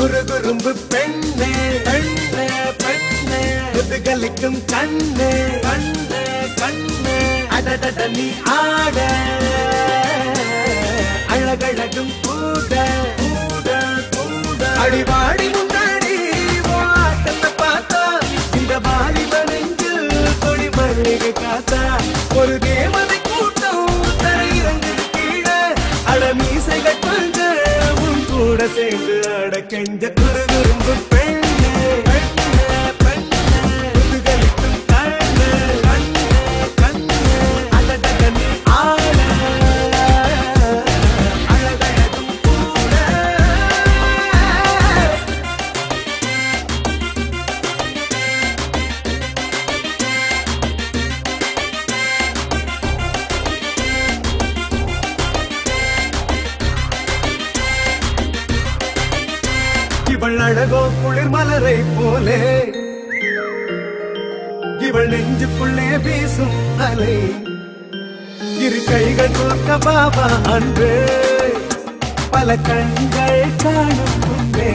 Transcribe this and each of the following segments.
குறு குறும்பு பெண்ணே பெண்ணே பெண்ணே குதுகலிக்கும் கண்ணே கண்ணே கண்ணே அடடட நீ ஆட அழகழகும் கூட கூட கூட அடிவாடி முன்னாடி வாட்டத்தை பார்த்தா இந்த வாலிப நெஞ்சில் கொடி மல்லிகை காத்தா ஒரு தேவதை கூட்டம் தரையிறங்குது கீழே அட மீசைகள் கொஞ்ச உன் கூட சேர்ந்து அட கெஞ்ச குறு குறும்பு பெண்ணே பெண்ணே பெண்ணே குதுகலிக்கும் கண்ணே கண்ணே கண்ணே அடடட நீ ஆட அழகழகும் கூட இவள் அழகோ குளிர் மலரை போலே இவள் நெஞ்சுக்குள்ளே வீசும் அலை இரு கைகள் கோர்க்க பாபா அன்று பல கண்கள் காணும் முன்பே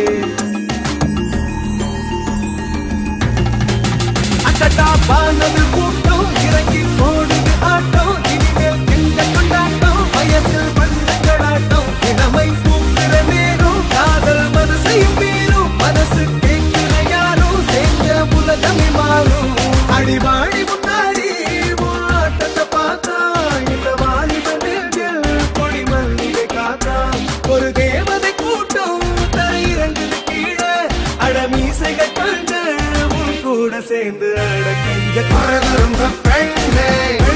அட்டட்டா பானது கூட்டம் இறங்கி போடுது ஆட்டம் இனிமேல் இந்த கொண்டாட்டம் வயசில் பந்தங்களாட்டம் இளமை பூக்கிற நேரம் காதல் மனசையும் மீறும் மனசு கேட்கிற யாரும் சேர்ந்த உலகமே மாறும் அடிவாடி முன்னாடி ஆட்டத்தை பார்த்தா இந்த வாலிப நெஞ்சில் கொடி மல்லிகை காத்தா ஒரு தேவதை கூட்டம் தரையிறங்குது கீழே அட மீசைகள் கொஞ்ச உன் கூட சேர்ந்து அட கெஞ்ச குறவரும் பெண்ணே